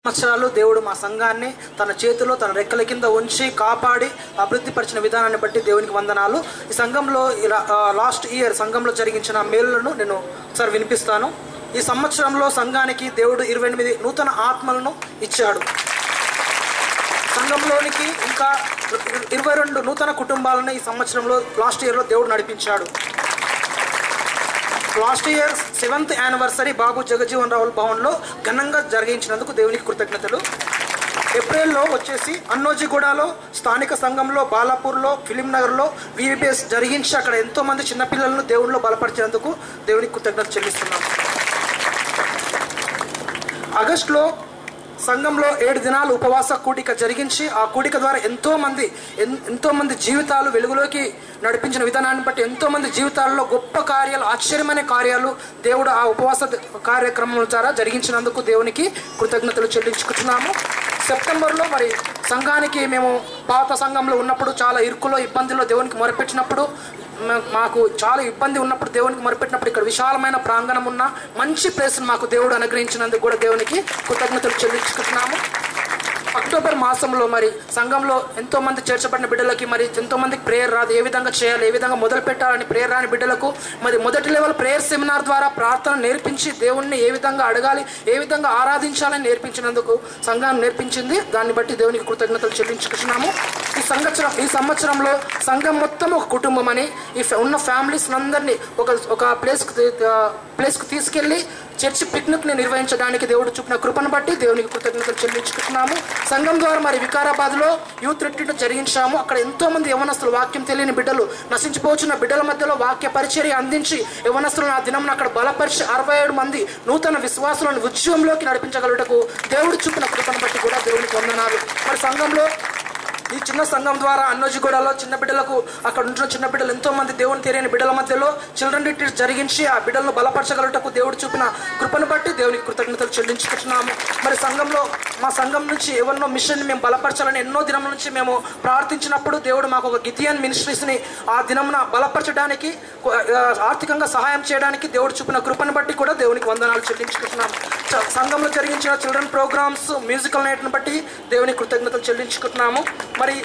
సంవత్సరాలు దేవుడు మా సంఘాన్ని తన చేతిలో తన రెక్కల కింద ఉంచి కాపాడి అభివృద్ధి పరిచిన విధానాన్ని బట్టి దేవునికి వందనాలు ఈ సంఘంలో ఇలా ఆ, లాస్ట్ ఇయర్ సంఘంలో జరిగించిన మేలులను నేను ఒకసారి వినిపిస్తాను ఈ సంవత్సరంలో సంఘానికి దేవుడు ఇరవై ఎనిమిది నూతన ఆత్మలను ఇచ్చాడు సంఘంలోనికి ఇంకా ఇరవై రెండు నూతన కుటుంబాలను ఈ సంవత్సరంలో లాస్ట్ ఇయర్లో దేవుడు నడిపించాడు last year seventh anniversary Babu Jagjivan రావుల భవన్లో ఘనంగా జరిగించినందుకు దేవునికి కృతజ్ఞతలు ఏప్రిల్లో వచ్చేసి అన్నోజిగూడలో స్థానిక సంఘంలో బాలాపూర్లో ఫిలిం నగర్లో వీవీపీఎస్ జరిగించి అక్కడ ఎంతో మంది చిన్నపిల్లలను దేవుడిలో బలపరిచినందుకు దేవునికి కృతజ్ఞత చెల్లిస్తున్నాం ఆగస్టులో సంఘంలో ఏడు దినాలు ఉపవాస కూడిక జరిగించి ఆ కూడిక ద్వారా ఎంతో మంది ఎన్- ఎంతో మంది జీవితాలు వెలుగులోకి నడిపించిన విధానాన్ని బట్టి ఎంతో మంది జీవితాల్లో గొప్ప కార్యాలు ఆశ్చర్యమైన కార్యాలు దేవుడు ఆ ఉపవాస ద- కార్యక్రమం ద్వారా జరిగించినందుకు దేవునికి కృతజ్ఞతలు చెల్లించుకుంటున్నాము సెప్టెంబర్లో మరి సంఘానికి మేము పాత సంఘంలో ఉన్నప్పుడు చాలా ఇరుకులో ఇబ్బందుల్లో దేవునికి మొరపెట్టినప్పుడు మా- మాకు చాలా ఇబ్బంది ఉన్నప్పుడు దేవునికి మొరపెట్టినప్పుడు ఇక్కడ విశాలమైన ప్రాంగణం ఉన్న మంచి ప్లేస్ మాకు దేవుడు అనుగ్రహించినందుకు కూడా దేవునికి కృతజ్ఞతలు చెల్లించుకుంటున్నాము అక్టోబర్ మాసంలో మరి సంఘంలో ఎంతో మంది చేర్చబడిన బిడ్డలకి మరి ఎంతో మందికి ప్రేయర్ రాదు ఏ విధంగా చేయాలి ఏ విధంగా మొదలు పెట్టాలని ప్రేయర్ రాని బిడ్డలకు మరి మొదటి లెవెల్ ప్రేయర్ సెమినార్ ద్వారా ప్రార్థన నేర్పించి దేవుణ్ణి ఏ విధంగా అడగాలి ఏ విధంగా ఆరాధించాలని నేర్పించినందుకు సంఘాన్ని నేర్పించింది దాన్ని బట్టి దేవునికి కృతజ్ఞతలు చెల్లించుకుంటున్నాము ఈ సంవత్సరం ఈ సంవత్సరంలో సంఘం మొత్తం ఒక కుటుంబం అని ఈ ఫ- ఉన్న ఫ్యామిలీస్ అందరినీ ఒక ఒక ప్లేస్కి ప్లేస్కి తీసుకెళ్ళి చర్చ్ పిక్నిక్ ని నిర్వహించడానికి దేవుడు చూపిన కృపను బట్టి దేవునికి కృతజ్ఞతలు చెల్లించుకుంటున్నాము సంఘం ద్వారా మరి వికారాబాద్ లో యూత్ రెట్రీట్ జరిగించాము అక్కడ ఎంతో మంది యవనస్తులు వాక్యం తెలియని బిడ్డలు నశించిపోతున్న బిడ్డల మధ్యలో వాక్య పరిచర్య అందించి యవనస్తులను ఆ దినం అక్కడ బలపరిచి అరవై ఏడు మంది నూతన విశ్వాసులను ఉద్యమంలోకి నడిపించగలుగుటకు దేవుడు చూపిన కృపను బట్టి కూడా దేవునికి వందనాలు మరి సంఘంలో ఈ చిన్న సంఘం ద్వారా అన్నోజిగూడలో చిన్న బిడ్డలకు అక్కడ ఉంటున్న చిన్న బిడ్డలు ఎంతో మంది దేవుని తెలియని బిడ్డల మధ్యలో చిల్డ్రన్ రిట్రీట్ జరిగించి ఆ బిడ్డలను బలపరచగలుగుటకు దేవుడు చూపిన కృపను బట్టి దేవునికి కృతజ్ఞతలు చెల్లించుకుంటున్నాము మరి సంఘంలో మా సంఘం నుంచి ఎవరినో మిషన్ మేము బలపరచాలని ఎన్నో దినం నుంచి మేము ప్రార్థించినప్పుడు దేవుడు మాకు ఒక గితియన్ మినిస్ట్రీస్ని ఆ దినమున బలపరచడానికి కొ- ఆ, ఆర్థికంగా సహాయం చేయడానికి దేవుడు చూపిన కృపను బట్టి కూడా దేవునికి వందనాలు చెల్లించుకుంటున్నాము చ- సంఘంలో జరిగించిన చిల్డ్రన్ ప్రోగ్రామ్స్ మ్యూజికల్ నైట్ని బట్టి దేవునికి కృతజ్ఞతలు చెల్లించుకుంటున్నాము మరి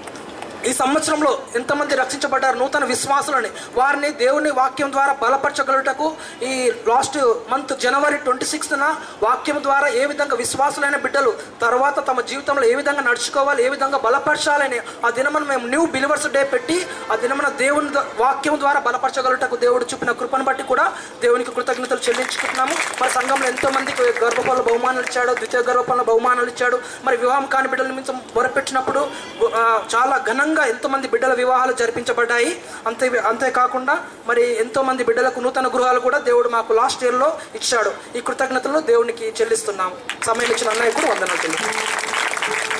ఈ సంవత్సరంలో ఎంతమంది రక్షించబడ్డారు నూతన విశ్వాసులని వారిని దేవుని వాక్యం ద్వారా బలపరచగలుగుటకు ఈ లాస్ట్ మంత్ జనవరి ట్వంటీ సిక్స్త్న వాక్యం ద్వారా ఏ విధంగా విశ్వాసులైన బిడ్డలు తర్వాత తమ జీవితంలో ఏ విధంగా నడుచుకోవాలి ఏ విధంగా బలపరచాలని ఆ దినమున మేము న్యూ బిలివర్స్ డే పెట్టి ఆ దినమున దేవుని ద- వాక్యం ద్వారా బలపరచగలుగుటకు దేవుడు చూపిన కృపను బట్టి కూడా దేవునికి కృతజ్ఞతలు చెల్లించుకుంటున్నాము మరి సంఘంలో ఎంతో మందికి గర్భఫల బహుమానాలు ఇచ్చాడు ద్వితీయ గర్భఫల బహుమానాలు ఇచ్చాడు మరి వివాహం కాని బిడ్డల నిమిత్తం మొరపెట్టినప్పుడు ఆ, చాలా ఘనంగా ఎంతో మంది బిడ్డల వివాహాలు జరిపించబడ్డాయి అంతే అంతేకాకుండా మరి ఎంతో మంది బిడ్డలకు నూతన గృహాలు కూడా దేవుడు మాకు లాస్ట్ ఇయర్లో ఇచ్చాడు ఈ కృతజ్ఞతలు దేవునికి చెల్లిస్తున్నాం సమయం ఇచ్చిన అన్నయ్య కూడా వందనాలు చెల్లిస్తున్నాం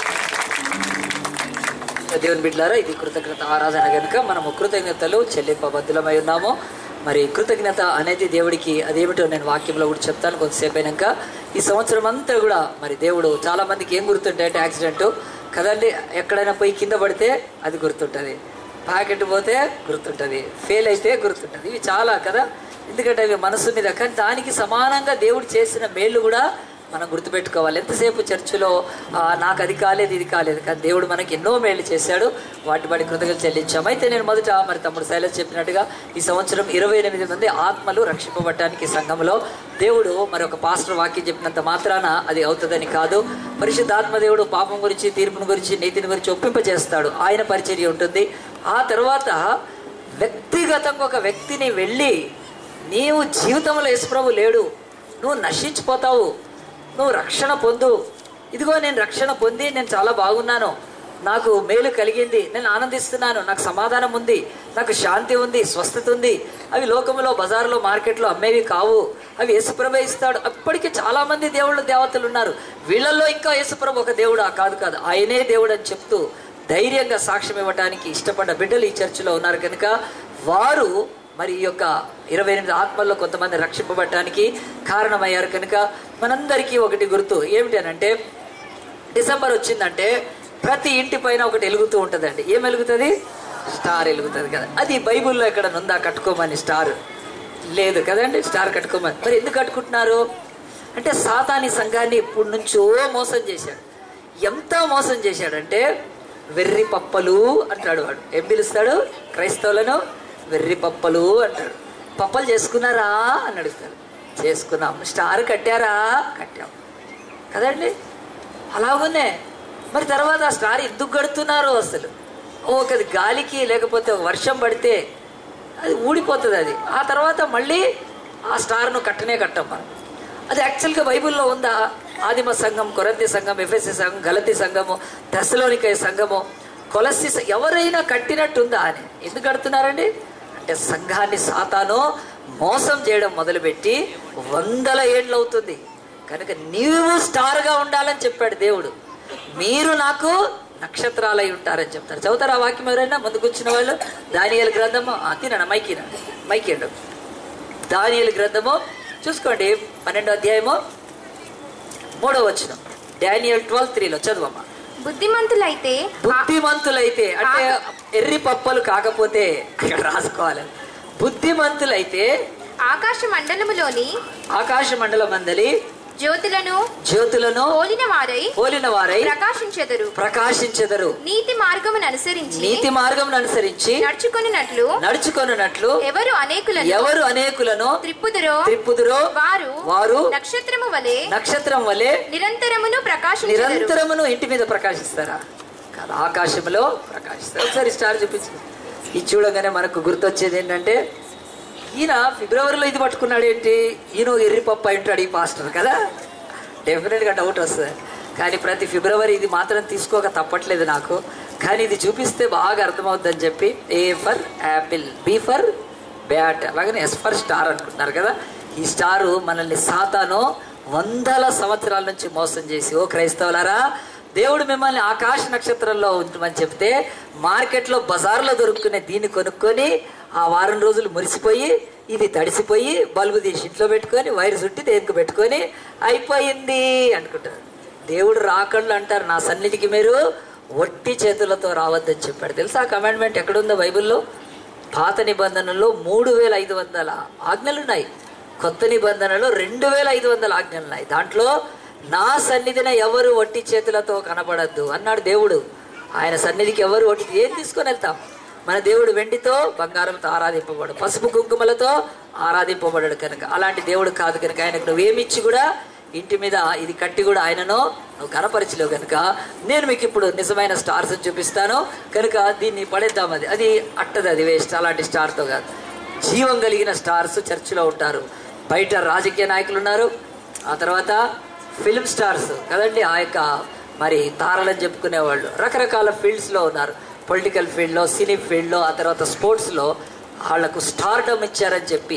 దేవుని బిడ్డారా ఇది కృతజ్ఞత ఆరాధన కనుక మనము కృతజ్ఞతలు చెల్లింపబద్ధులమై ఉన్నాము మరి కృతజ్ఞత అనేది దేవుడికి అదేమిటో నేను వాక్యంలో కూడా చెప్తాను కొంతసేపు అయినాక ఈ సంవత్సరం అంతా కూడా మరి దేవుడు చాలా మందికి ఏం గుర్తుంటాయి అంటే యాక్సిడెంట్ కదండి ఎక్కడైనా పోయి కింద పడితే అది గుర్తుంటుంది ప్యాకెట్ పోతే గుర్తుంటుంది ఫెయిల్ అయితే గుర్తుంటుంది ఇవి చాలా కదా ఎందుకంటే అవి మనసు మీద కానీ దానికి సమానంగా దేవుడు చేసిన మేళ్ళు కూడా మనం గుర్తుపెట్టుకోవాలి ఎంతసేపు చర్చిలో "ఆ, నాకు అది కాలేదు ఇది కాలేదు కానీ దేవుడు మనకి ఎన్నో మేలు చేశాడు వాటి బట్టి కృతజ్ఞతలు చెల్లించాం అయితే నేను మొదట మరి తమ్ముడు శైలజ్ చెప్పినట్టుగా ఈ సంవత్సరం ఇరవై ఎనిమిది మంది ఆత్మలు రక్షింపబడటానికి సంఘంలో దేవుడు మరి ఒక పాస్టర్ వాక్యం చెప్పినంత మాత్రాన అది అవుతుందని కాదు పరిశుద్ధాత్మ దేవుడు పాపం గురించి తీర్పుని గురించి నీతిని గురించి ఒప్పింపజేస్తాడు ఆయన పరిచర్య ఉంటుంది ఆ తర్వాత వ్యక్తిగతంగా ఒక వ్యక్తిని వెళ్ళి నీవు జీవితంలో యేసుప్రభు లేడు నువ్వు నశించిపోతావు నువ్వు రక్షణ పొందు ఇదిగో నేను రక్షణ పొంది నేను చాలా బాగున్నాను నాకు మేలు కలిగింది నేను ఆనందిస్తున్నాను నాకు సమాధానం ఉంది నాకు శాంతి ఉంది స్వస్థత ఉంది అవి లోకంలో బజార్లో మార్కెట్లో అమ్మేవి కావు అవి యేసుప్రభ ఇస్తాడు అప్పటికి చాలా మంది దేవుళ్ళు దేవతలు ఉన్నారు వీళ్ళల్లో ఇంకా యేసుప్రభు ఒక దేవుడు కాదు కాదు ఆయనే దేవుడు అని చెప్తూ ధైర్యంగా సాక్ష్యం ఇవ్వడానికి ఇష్టపడ్డ బిడ్డలు ఈ చర్చిలో ఉన్నారు కనుక వారు మరి ఈ యొక్క ఇరవై ఎనిమిది ఆత్మల్లో కొంతమంది రక్షింపబడటానికి కారణమయ్యారు కనుక మనందరికీ ఒకటి గుర్తు ఏమిటి అని అంటే డిసెంబర్ వచ్చిందంటే ప్రతి ఇంటి పైన ఒకటి వెలుగుతూ ఉంటుందండి ఏం వెలుగుతుంది స్టార్ వెలుగుతుంది కదా అది బైబిల్లో ఎక్కడ ఉందా కట్టుకోమని స్టార్ లేదు కదండి స్టార్ కట్టుకోమని మరి ఎందుకు కట్టుకుంటున్నారు అంటే సాతాని సంఘాన్ని ఇప్పటి నుంచో మోసం చేశాడు ఎంత మోసం చేశాడంటే వెర్రి పప్పలు అంటాడు వాడు ఏం పిలుస్తాడు క్రైస్తవులను వెర్రి పప్పలు అంటాడు పప్పలు చేసుకున్నారా అని అడుగుతాడు చేసుకున్నాం స్టార్ కట్టారా కట్టాం కదండి అలాగునే మరి తర్వాత ఆ స్టార్ ఎందుకు కడుతున్నారు అసలు ఒకది గాలికి లేకపోతే ఒక వర్షం పడితే అది ఊడిపోతుంది అది ఆ తర్వాత మళ్ళీ ఆ స్టార్ను కట్టనే కట్టాం మనం అది యాక్చువల్గా బైబిల్లో ఉందా ఆదిమ సంఘం కొరంతి సంఘం ఎఫ్ఎస్సి సంఘం గలతి సంఘము దశలోనికయ సంఘము కొలసి స- ఎవరైనా కట్టినట్టుందా అని ఎందుకు కడుతున్నారండి అంటే సంఘాన్ని సాతాను మోసం చేయడం మొదలుపెట్టి వందల ఏళ్ళు అవుతుంది కనుక నీవు స్టార్గా ఉండాలని చెప్పాడు దేవుడు మీరు నాకు నక్షత్రాలై ఉంటారని చెప్తారు చదువుతారు ఆ వాక్యం ఎవరైనా ముందుకు వచ్చిన వాళ్ళు దానియల గ్రంథము ఆ, తిననా మైకినా మైకేండు దానియల గ్రంథము చూసుకోండి పన్నెండో అధ్యాయము మూడో వచ్చిన డానియల్ ట్వెల్వ్ త్రీలో చదువమ్మా బుద్ధిమంతులైతే ఆ- బుద్ధిమంతులైతే అంటే ఎర్రి పప్పలు కాకపోతే అక్కడ రాసుకోవాలి బుద్ధిమంతులైతే ఆకాశ మండలములోని ఆకాశ మండల మందలి జ్యోతులను జ్యోతులను పోలిన వారై పోలిన వారై ప్రకాశించెదరు ప్రకాశించెదరు నీతి మార్గమును అనుసరించి నీతి మార్గం అనుసరించి నడుచుకొనినట్లు నడుచుకొనున్నట్లు ఎవరు అనేకులను ఎవరు అనేకులను త్రిప్పుదురో త్రిప్పుదురో వారు వారు నక్షత్రము వలె నక్షత్రం వలె నిరంతరమును ప్రకాశించెదరు నిరంతరమును ఇంటి మీద ప్రకాశిస్తారా కాదు ఆకాశంలో ప్రకాశిస్తారు ఒకసారి స్టార్ చూపించు ఇది చూడగానే మనకు గుర్తొచ్చేది ఏంటంటే ఈయన ఫిబ్రవరిలో ఇది పట్టుకున్నాడు ఏంటి ఈయన ఎర్రిపప్పు అయి ఉంటాడు ఈ పాస్టర్ కదా డెఫినెట్గా డౌట్ వస్తుంది కానీ ప్రతి ఫిబ్రవరి ఇది మాత్రం తీసుకోక తప్పట్లేదు నాకు కానీ ఇది చూపిస్తే బాగా అర్థమవుతుందని చెప్పి A for apple B for bat అలాగనే ఎస్ ఫర్ స్టార్ అనుకుంటున్నారు కదా ఈ స్టారు మనల్ని సాతాను వందల సంవత్సరాల నుంచి మోసం చేసి ఓ క్రైస్తవులారా దేవుడు మిమ్మల్ని ఆకాశ నక్షత్రంలో ఉంచమని చెప్తే మార్కెట్లో బజార్లో దొరుకునే దీన్ని కొనుక్కొని ఆ వారం రోజులు మురిసిపోయి ఇది తడిసిపోయి బల్బు తీసి ఇంట్లో పెట్టుకొని వైర్ చుట్టి దేనికి పెట్టుకొని అయిపోయింది అనుకుంటారు దేవుడు రాకళ్ళు అంటారు నా సన్నిధికి మీరు ఒట్టి చేతులతో రావద్దని చెప్పాడు తెలుసా ఆ కమాండ్మెంట్ ఎక్కడుందో బైబిల్లో పాత నిబంధనలో మూడు వేల ఐదు వందల ఆజ్ఞలు ఉన్నాయి కొత్త నిబంధనలో రెండు వేల ఐదు వందల ఆజ్ఞలు ఉన్నాయి దాంట్లో నా సన్నిధిన ఎవరు ఒట్టి చేతులతో కనపడద్దు అన్నాడు దేవుడు ఆయన సన్నిధికి ఎవరు ఒట్టి ఏం తీసుకొని వెళ్తాం మన దేవుడు వెండితో బంగారంతో ఆరాధింపబడు పసుపు కుంకుమలతో ఆరాధింపబడడు కనుక అలాంటి దేవుడు కాదు కనుక ఆయనకు నువ్వేమిచ్చి కూడా ఇంటి మీద ఇది కట్టి కూడా ఆయనను నువ్వు కనపరచలేవు కనుక నేను మీకు ఇప్పుడు నిజమైన స్టార్స్ చూపిస్తాను కనుక దీన్ని పడేద్దాం అది అది అట్టది అది వేస్ట్ అలాంటి స్టార్తో కాదు జీవం కలిగిన స్టార్స్ చర్చిలో ఉంటారు బయట రాజకీయ నాయకులు ఉన్నారు ఆ తర్వాత ఫిల్మ్ స్టార్స్ కదండి ఆ యొక్క మరి తారలని చెప్పుకునేవాళ్ళు రకరకాల ఫీల్డ్స్లో ఉన్నారు పొలిటికల్ ఫీల్డ్లో సినీ ఫీల్డ్లో ఆ తర్వాత స్పోర్ట్స్లో వాళ్లకు స్టార్డమ్ ఇచ్చారని చెప్పి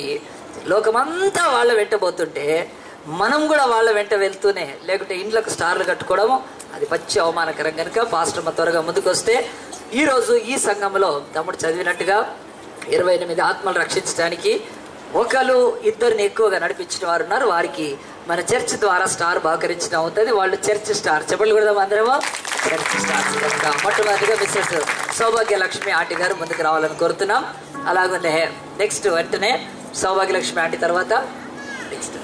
లోకమంతా వాళ్ళ వెంటబోతుంటే మనం కూడా వాళ్ళ వెంట వెళ్తూనే లేకుంటే ఇండ్లకు స్టార్లు కట్టుకోవడము అది పచ్చి అవమానకరం కనుక పాస్టర్ త్వరగా ముందుకు వస్తే ఈరోజు ఈ సంఘంలో తమ్ముడు చదివినట్టుగా ఇరవై ఎనిమిది ఆత్మలు రక్షించడానికి ఒకరు ఇద్దరిని ఎక్కువగా నడిపించిన వారు ఉన్నారు వారికి మన చర్చ్ ద్వారా స్టార్ బహుకరించడం అవుతుంది వాళ్ళు చర్చ్ స్టార్ చెప్పలు కూడా అందరము చర్చ్ స్టార్ కనుక మొట్టమొదటిగా మిస్సెస్ సౌభాగ్య లక్ష్మి ఆంటీ గారు ముందుకు రావాలని కోరుతున్నాం అలాగనే నెక్స్ట్ వెంటనే సౌభాగ్య లక్ష్మి ఆంటీ తర్వాత నెక్స్ట్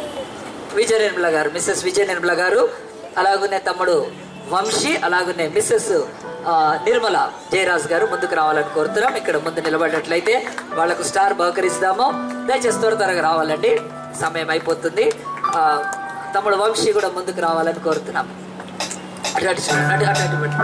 విజయ నిర్మల గారు మిస్సెస్ విజయ నిర్మల గారు అలాగనే తమ్ముడు వంశీ అలాగనే మిస్సెస్ ఆ, నిర్మల జయరాజ్ గారు ముందుకు రావాలని కోరుతున్నాం ఇక్కడ ముందు నిలబడినట్లయితే వాళ్లకు స్టార్ బహుకరిస్తాము దయచేసి త్వర త్వరగా రావాలండి సమయం అయిపోతుంది ఆ, తమ్ముడు వంశీ కూడా ముందుకు రావాలని కోరుతున్నాం అటు అటు చూడండి, అటు అటు అటు పెట్టు.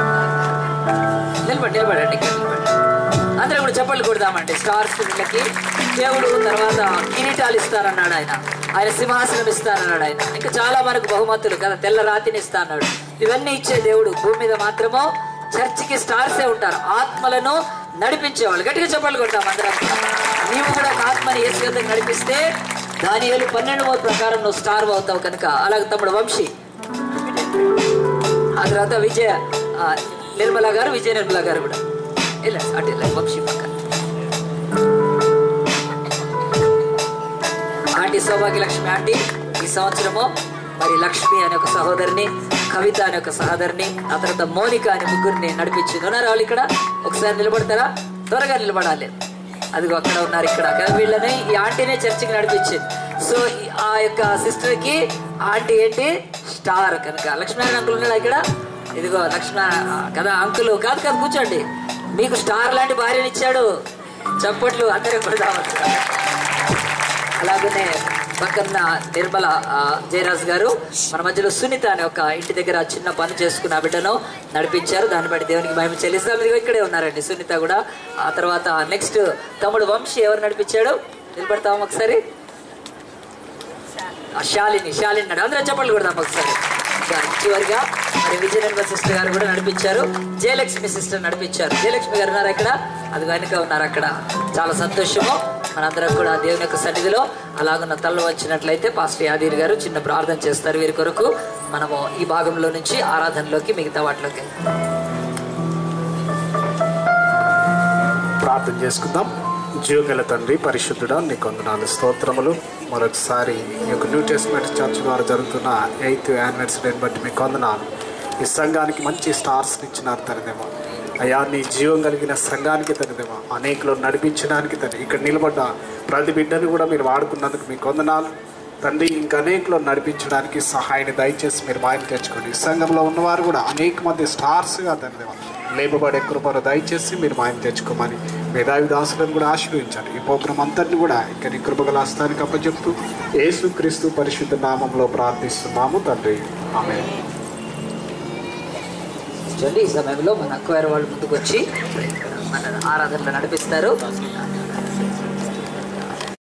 నిలబడి నిలబడండి ఇక్కడ నిలబడండి అందరూ కూడా చెప్పలు కొడదామండి స్టార్స్ వీళ్ళకి దేవుడు తర్వాత కిరీటాలు ఇస్తారన్నాడు ఆయన ఆయన సింహాసనం ఇస్తానన్నాడు ఆయన ఇంకా చాలా మనకు బహుమతులు కదా తెల్ల రాతిని ఇస్తా అన్నాడు ఇవన్నీ ఇచ్చే దేవుడు భూమి మీద మాత్రము చర్చికి స్టార్సే ఉంటారు ఆత్మలను నడిపించేవాళ్ళు గట్టిగా చెప్పలు కొడతాం అందరం నీవు కూడా ఒక ఆత్మని ఏసు యొద్దకు నడిపిస్తే దాని ఏళ్ళు పన్నెండు మూడు ప్రకారం నువ్వు స్టార్ అవుతావు కనుక అలాగే తమ్ముడు వంశీ ఆ తర్వాత విజయ ఆ, నిర్మల గారు విజయ నిర్మల గారు కూడా ఇలా అటు ఇలా వంశీ పక్క ఆంటీ సౌభాగ్య లక్ష్మి ఆంటీ ఈ సంవత్సరము మరి లక్ష్మి అనే ఒక సహోదరిని కవిత అనే ఒక సహోదరిని ఆ తర్వాత మౌనిక అనే ముగ్గురిని నడిపించింది ఉన్నారు వాళ్ళు ఇక్కడ ఒకసారి నిలబడతారా త్వరగా నిలబడాలి అదిగో అక్కడ ఉన్నారు ఇక్కడ కదా వీళ్ళని ఈ ఆంటీనే చర్చికి నడిపించింది సో ఈ- ఆ యొక్క సిస్టర్ కి ఆంటీ ఏంటి స్టార్ కనుక లక్ష్మీనారాయణ అంకుల్ ఉన్నాడు ఇక్కడ ఇదిగో లక్ష్మీనారాయణ కదా అంకుల్ కాదు కాదు కూర్చోండి మీకు స్టార్ లాంటి భార్యని ఇచ్చాడు చప్పట్లు అందరూ కొడదామని అలాగనే పక్కన నిర్మల ఆ, జయరాజ్ గారు మన మధ్యలో సునీత అనే ఒక ఇంటి దగ్గర చిన్న పని చేసుకున్న ఆ బిడ్డను నడిపించారు దాన్ని బట్టి దేవునికి మహిమ చెల్లిస్తాం ఇదిగో ఇక్కడే ఉన్నారండి సునీత కూడా ఆ తర్వాత నెక్స్ట్ తమ్ముడు వంశీ ఎవరు నడిపించాడు నిలబడతాం ఒకసారి ఆ శాలిని శాలిని నడు అందరూ చెప్పండి కొడదాం ఒకసారి ఇంకా చివరిగా మరి విజయనగర సిస్టర్ గారు కూడా నడిపించారు జయలక్ష్మి సిస్టర్ నడిపించారు జయలక్ష్మి గారు ఉన్నారు అక్కడ అది వెనుక ఉన్నారు అక్కడ చాలా సంతోషము మనందరం కూడా దేవుని యొక్క సన్నిధిలో అలాగున్న తల్ల వచ్చినట్లయితే పాస్టర్ యాదీర్ గారు చిన్న ప్రార్థన చేస్తారు వీరి కొరకు మనము ఈ భాగంలో నుంచి ఆరాధనలోకి మిగతా వాటిలోకి ప్రార్థన చేసుకుందాం జీవగల తండ్రి పరిశుద్ధుడా నీకు వందనాలు స్తోత్రములు మరొకసారి ఈ యొక్క న్యూ టెస్ట్మెంట్ చర్చ్ ద్వారా జరుగుతున్న ఎయిత్ యానివర్సరీని బట్టి మీకు వందనాలు ఈ సంఘానికి మంచి స్టార్స్ ఇచ్చినారు తనదేమో అయ్యా నీ జీవం కలిగిన సంఘానికి తనదేమో అనేకులు నడిపించడానికి తను ఇక్కడ నిలబడ్డ ప్రతి బిడ్డను కూడా మీరు వాడుకున్నందుకు మీకు వందనాలు తండ్రి ఇంకా అనేకులు నడిపించడానికి సహాయాన్ని దయచేసి మీరు మాయం తెచ్చుకోండి ఈ సంఘంలో ఉన్నవారు కూడా అనేక మంది స్టార్స్గా తండ్రి లేపబడే కృపను దయచేసి మీరు మాయం తెచ్చుకోమని మేధావి దాసులను కూడా ఆశీర్వించండి ఈ ప్రోగ్రాం అంతటిని కూడా ఇక్కడ నీ కృపగల హస్తానికి అప్పచెప్తూ యేసు క్రీస్తు పరిశుద్ధ నామంలో ప్రార్థిస్తున్నాము తండ్రి ఆమె చూడండి ఈ సమయంలో మన అక్వైర్ వాళ్ళు ముందుకు వచ్చి మన ఆరాధనలు నడిపిస్తారు